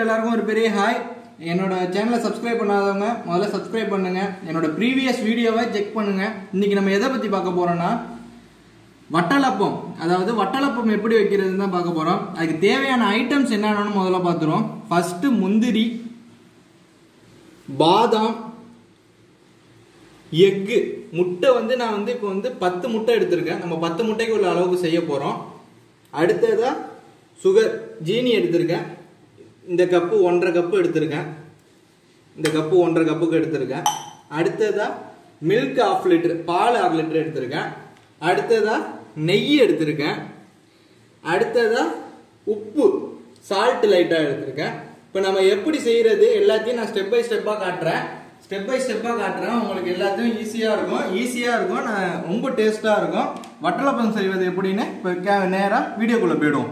எல்லாருக்கும் ஒரு பெரிய ஹாய் என்னோட சேனலை சப்ஸ்கிரைப் பண்ணாதவங்க முதல்ல சப்ஸ்கிரைப் பண்ணுங்க என்னோட ப்ரீவியஸ் வீடியோவை செக் பண்ணுங்க இன்னைக்கு நம்ம எதை பத்தி பார்க்க போறோம்னா வட்டலப்பம் அதாவது வட்டலப்பம் எப்படி வைக்கிறதுன்னு தான் பார்க்க போறோம் அதுக்கு தேவையான ஐட்டம்ஸ் என்னென்னு முதல்ல பார்த்துருவோம் ஃபர்ஸ்ட் முந்திரி பாதாம் எக்கு முட்டை வந்து நான் வந்து இப்போ வந்து பத்து முட்டை எடுத்திருக்கேன் நம்ம பத்து முட்டைக்கு உள்ள அளவுக்கு செய்ய போகிறோம் அடுத்ததா சுகர் ஜீனி எடுத்திருக்கேன் இந்த கப்பு ஒன்றரை கப்பு எடுத்திருக்கேன் இந்த கப்பு ஒன்றரை கப்புக்கு எடுத்திருக்கேன் அடுத்ததா மில்க் ஆஃப் லிட்டர் பால் ஆறு லிட்டர் எடுத்திருக்கேன் அடுத்ததா நெய் எடுத்திருக்கேன் அடுத்ததா உப்பு சால்ட் லைட்டாக எடுத்திருக்கேன் இப்போ நம்ம எப்படி செய்யறது எல்லாத்தையும் நான் ஸ்டெப் பை ஸ்டெப்பாக காட்டுறேன் ஸ்டெப் பை ஸ்டெப்பாக காட்டுறேன் உங்களுக்கு எல்லாத்தையும் ஈஸியாக இருக்கும் ஈஸியாக இருக்கும் நான் ரொம்ப டேஸ்ட்டாக இருக்கும் வட்டலப்பம் செய்வது எப்படின்னு இப்போ நேராக வீடியோக்குள்ளே போயிடுவோம்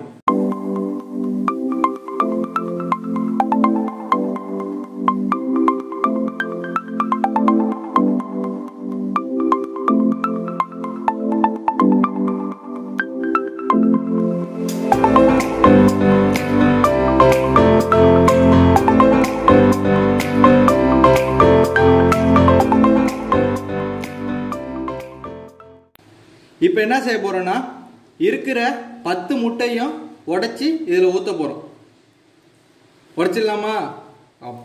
இப்போ என்ன செய்ய போறோம்னா இருக்கிற பத்து முட்டையும் உடைச்சி இதில் ஊற்ற போறோம் உடைச்சிடலாமா அப்.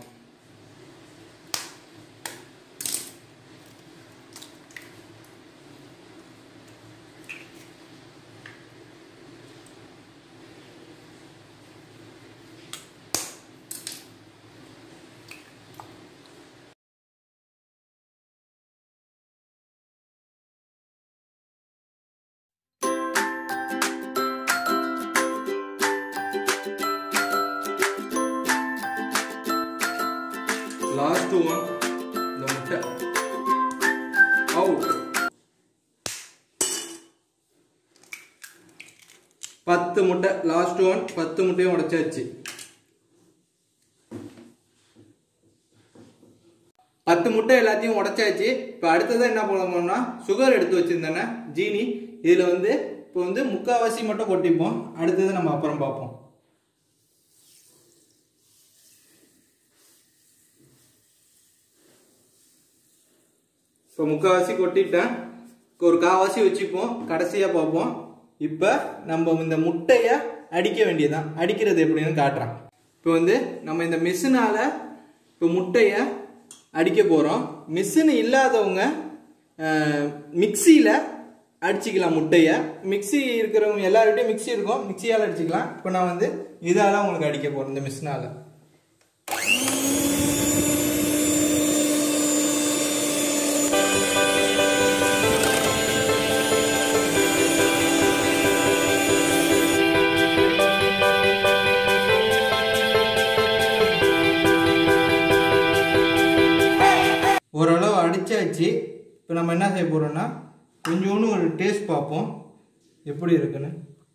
லாஸ்ட் ஒன் இந்த முட்டை அவுட் பத்து முட்டை லாஸ்ட் ஒன் பத்து முட்டையும் உடைச்சாச்சு பத்து முட்டை எல்லாத்தையும் உடைச்சாச்சு இப்போ அடுத்தது என்ன பண்ணணும்னா சுகர் எடுத்து வச்சிருந்தேன்னா ஜீனி இதில் வந்து இப்போ வந்து முக்காவாசி மட்டும் கொட்டிப்போம் அடுத்தது நம்ம அப்புறம் பார்ப்போம் இப்போ முக்கால்வாசி கொட்டிட்டேன் ஒரு காவாசி வச்சுப்போம் கடைசியாக பார்ப்போம் இப்போ நம்ம இந்த முட்டையை அடிக்க வேண்டியதுதான் அடிக்கிறது எப்படின்னு காட்டுறேன் இப்போ வந்து நம்ம இந்த மிஷினால இப்போ முட்டையை அடிக்க போகிறோம் மிஷின் இல்லாதவங்க மிக்சியில் அடிச்சுக்கலாம் முட்டையை மிக்சி இருக்கிறவங்க எல்லார்கிட்டையும் மிக்சி இருக்கும் மிக்சியால் அடிச்சுக்கலாம் இப்போ நான் வந்து இதால உங்களுக்கு அடிக்க போகிறேன் இந்த மிஷினால் ஓரளவு அடிச்சாச்சு இப்போ நம்ம என்ன செய்ய போறோம்னா கொஞ்சோண்டு ஒரு டேஸ்ட் பார்ப்போம் எப்படி இருக்குன்னு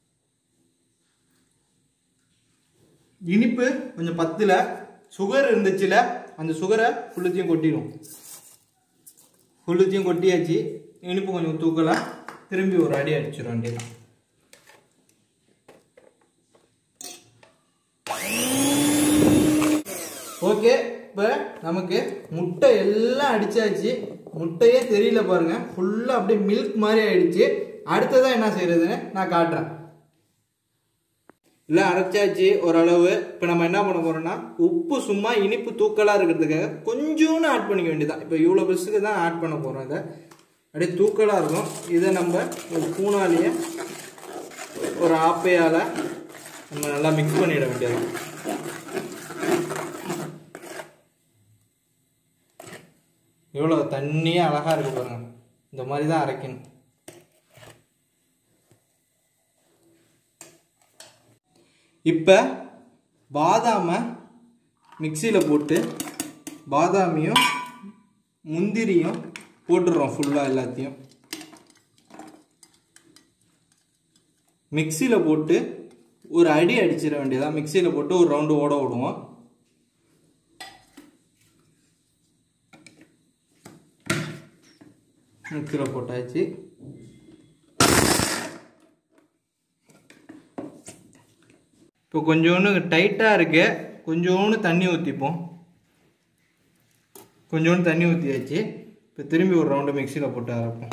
இனிப்பு கொஞ்சம் பத்துல சுகர் இருந்துச்சுல அந்த சுகரை ஃபுல்லுத்தையும் கொட்டிடும் ஃபுல்லுத்தையும் கொட்டியாச்சு இனிப்பு கொஞ்சம் தூக்கலாம் திரும்பி ஒரு அடி அடிச்சிடும் வேண்டியதான் ஓகே இப்போ நமக்கு முட்டை எல்லாம் அடிச்சாச்சு முட்டையே தெரியல பாருங்க ஃபுல்லாக அப்படியே மில்க் மாதிரி ஆயிடுச்சு அடுத்ததான் என்ன செய்யறதுன்னு நான் காட்டுறேன் இல்லை அரைச்சாச்சு ஓரளவு இப்போ நம்ம என்ன பண்ண போறோம்னா உப்பு சும்மா இனிப்பு தூக்கலாக இருக்கிறதுக்காக கொஞ்சோன்னு ஆட் பண்ணிக்க வேண்டியதான் இப்போ இவ்வளோ பெருசுக்கு தான் ஆட் பண்ண போகிறோம் இதை அப்படியே தூக்கலாக இருக்கும் இதை நம்ம ஒரு பூனாலேயே ஒரு ஆப்பையால் நம்ம நல்லா மிக்ஸ் பண்ணிட வேண்டியதான் எவ்வளோ தண்ணியாக அழகாக இருக்கு பாருங்க இந்த மாதிரி தான் அரைக்கணும் இப்போ பாதாமை மிக்சியில் போட்டு பாதாமியும் முந்திரியும் போட்டுடுறோம் ஃபுல்லாக எல்லாத்தையும் மிக்சியில் போட்டு ஒரு அடி அடிச்சிட வேண்டியதான் மிக்சியில் போட்டு ஒரு ரவுண்டு ஓட விடுவோம் மிக்சியில் போட்டாச்சு இப்போ கொஞ்சோண்டு டைட்டாக இருக்கு கொஞ்சோண்டு தண்ணி ஊற்றிப்போம் கொஞ்சோண்டு தண்ணி ஊற்றியாச்சு இப்போ திரும்பி ஒரு ரவுண்டு மிக்சியில் போட்டு அரைப்போம்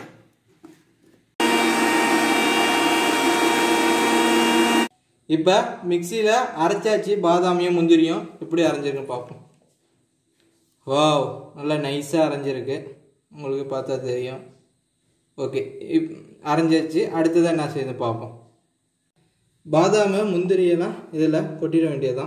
இப்போ மிக்சியில் அரைச்சாச்சு பாதாமியும் முந்திரியும் எப்படி அரைஞ்சிருக்குன்னு பார்ப்போம் வாவ் நல்லா நைஸாக அரைஞ்சிருக்கு உங்களுக்கு பார்த்தா தெரியும் ஓகே இப் அரைஞ்சாச்சு அடுத்ததான் என்ன செய்யுது பார்ப்போம் பாதாம முந்திரியெல்லாம் இதில் கொட்டிட வேண்டியதுதான்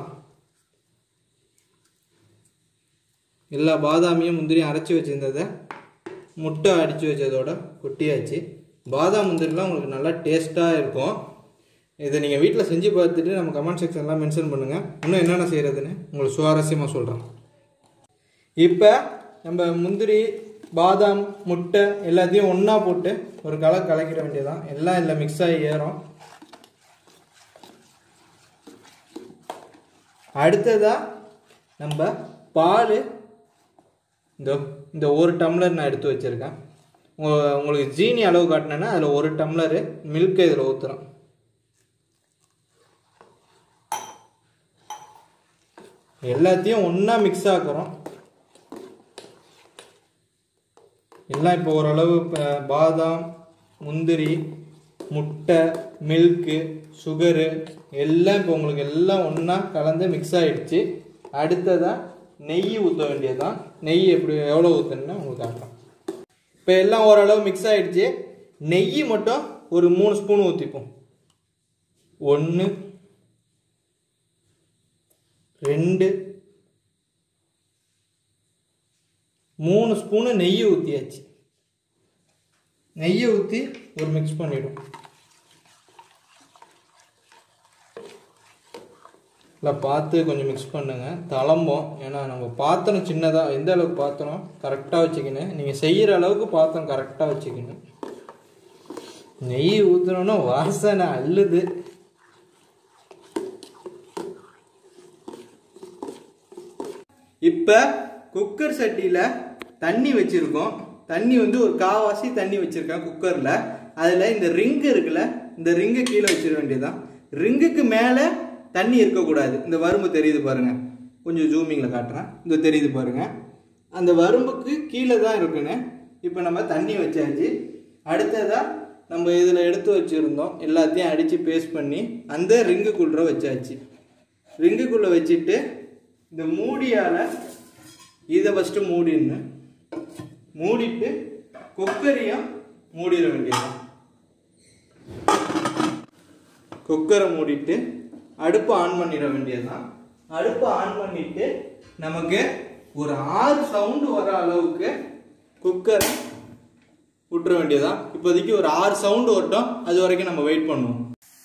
எல்லா பாதாமியும் முந்திரியும் அரைச்சி வச்சுருந்ததை முட்டை அடித்து வச்சதோட கொட்டியாச்சு பாதாம் முந்திரிலாம் உங்களுக்கு நல்லா டேஸ்ட்டாக இருக்கும் இதை நீங்கள் வீட்டில் செஞ்சு பார்த்துட்டு நம்ம கமெண்ட் செக்ஷன்லாம் மென்ஷன் பண்ணுங்கள் இன்னும் என்னென்ன செய்கிறதுன்னு உங்களுக்கு சுவாரஸ்யமாக சொல்கிறேன் இப்போ நம்ம முந்திரி பாதாம் முட்டை எல்லாத்தையும் ஒன்றா போட்டு ஒரு கலை கலக்கிட வேண்டியதான் எல்லாம் இதில் மிக்ஸ் ஆகி ஏறும் அடுத்ததா நம்ம பால் இந்த இந்த ஒரு டம்ளர் நான் எடுத்து வச்சுருக்கேன் உங்க- உங்களுக்கு ஜீனி அளவு காட்டினேன்னா அதில் ஒரு டம்ளரு மில்க் இதில் ஊற்றுறோம் எல்லாத்தையும் ஒன்றா மிக்ஸ் ஆக்குறோம் எல்லாம் இப்போ ஓரளவு இப்போ பாதாம் முந்திரி முட்டை மில்க்கு சுகரு எல்லாம் இப்போ உங்களுக்கு எல்லாம் ஒன்றா கலந்து மிக்ஸ் ஆயிடுச்சு அடுத்ததாக நெய் ஊற்ற வேண்டியதுதான் நெய் எப்படி எவ்வளோ ஊற்றணும்னா உங்களுக்கு காட்டுறேன் இப்போ எல்லாம் ஓரளவு மிக்ஸ் ஆயிடுச்சு நெய் மட்டும் ஒரு மூணு ஸ்பூன் ஊற்றிப்போம் ஒன்று ரெண்டு மூணு ஸ்பூனு நெய் ஊற்றியாச்சு நெய்யை ஊற்றி ஒரு மிக்ஸ் பண்ணிடும் இல்லை பார்த்து கொஞ்சம் மிக்ஸ் பண்ணுங்க தளம்போம் ஏன்னா நம்ம பாத்திரம் சின்னதாக எந்த அளவுக்கு பாத்திரம் கரெக்டாக வச்சுக்கணும் நீங்கள் செய்கிற அளவுக்கு பாத்திரம் கரெக்டாக வச்சுக்கணும் நெய் ஊற்றுனோன்னா வாசனை அள்ளுது இப்போ குக்கர் சட்டியில் தண்ணி வச்சுருக்கோம் தண்ணி வந்து ஒரு காவாசி தண்ணி வச்சுருக்கேன் குக்கரில் அதில் இந்த ரிங்கு இருக்குல்ல இந்த ரிங்கை கீழே வச்சிட வேண்டியதுதான் ரிங்குக்கு மேலே தண்ணி இருக்கக்கூடாது இந்த வரும்பு தெரியுது பாருங்க கொஞ்சம் ஜூமிங்கில் காட்டுறேன் இந்த தெரியுது பாருங்க அந்த வரும்புக்கு கீழே தான் இருக்குன்னு இப்போ நம்ம தண்ணி வச்சாச்சு அடுத்ததாக நம்ம இதில் எடுத்து வச்சுருந்தோம் எல்லாத்தையும் அடித்து பேஸ்ட் பண்ணி அந்த ரிங்குக்குள்ளே வச்சாச்சு ரிங்குக்குள்ளே வச்சுட்டு இந்த மூடியால் இதை ஃபஸ்ட்டு மூடிடணும் மூடிட்டு குக்கரையும் மூடிட வேண்டியது குக்கரை மூடிட்டு அடுப்பை ஆன் பண்ணிட வேண்டியதுதான் அடுப்பை ஆன் பண்ணிட்டு நமக்கு ஒரு ஆறு சவுண்டு வர அளவுக்கு குக்கரை விட்டுற வேண்டியதுதான் இப்போதைக்கு ஒரு ஆறு சவுண்டு வரட்டும் அது வரைக்கும் நம்ம வெயிட் பண்ணுவோம்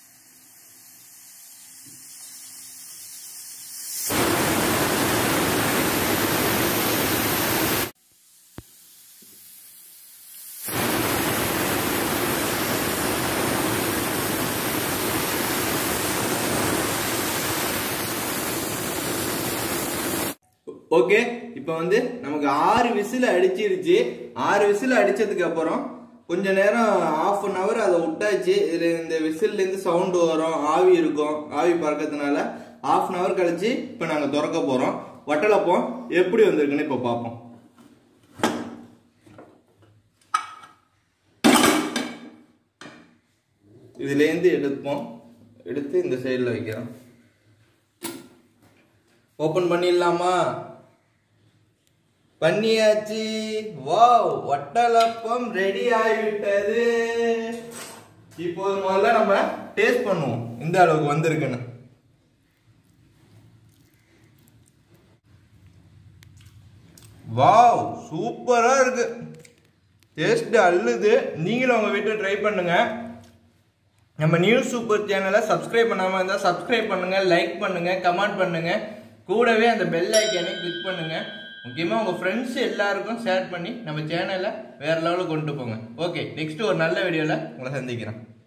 ஓகே இப்போ வந்து நமக்கு ஆறு விசில் அடிச்சிருச்சு ஆறு விசில் அடிச்சதுக்கு அப்புறம் கொஞ்ச நேரம் ஆஃப் அன் ஹவர் அதை விட்டாச்சு இதுல இந்த விசில்ல இருந்து சவுண்ட் வரும் ஆவி இருக்கும் ஆவி பறக்கிறதுனால ஆஃப் அன் ஹவர் கழிச்சு இப்போ நாங்க திறக்க போறோம் வட்டலப்பம் எப்படி வந்திருக்குன்னு இப்போ பார்ப்போம் இதுலேருந்து எடுப்போம் எடுத்து இந்த சைடில் வைக்கிறோம் ஓபன் பண்ணிடலாமா பண்ணியாச்சு வாவ் வட்டலப்பம் ரெடி ஆகிவிட்டது இப்போது முதல்ல நம்ம டேஸ்ட் பண்ணுவோம் இந்த அளவுக்கு வந்திருக்குன்னு வாவ் சூப்பரா இருக்கு டேஸ்ட் அள்ளுது நீங்களும் உங்க வீட்டில் ட்ரை பண்ணுங்க நம்ம நியூஸ் சூப்பர் சேனலை சப்ஸ்கிரைப் பண்ணாமல் இருந்தால் சப்ஸ்கிரைப் பண்ணுங்க லைக் பண்ணுங்க கமெண்ட் பண்ணுங்க கூடவே அந்த பெல் ஐக்கானே கிளிக் பண்ணுங்க முக்கியமாக உங்கள் ஃப்ரெண்ட்ஸ் எல்லாருக்கும் ஷேர் பண்ணி நம்ம சேனலை வேற லெவலுக்கு கொண்டு போங்க ஓகே நெக்ஸ்ட் ஒரு நல்ல வீடியோவில் உங்களை சந்திக்கிறேன்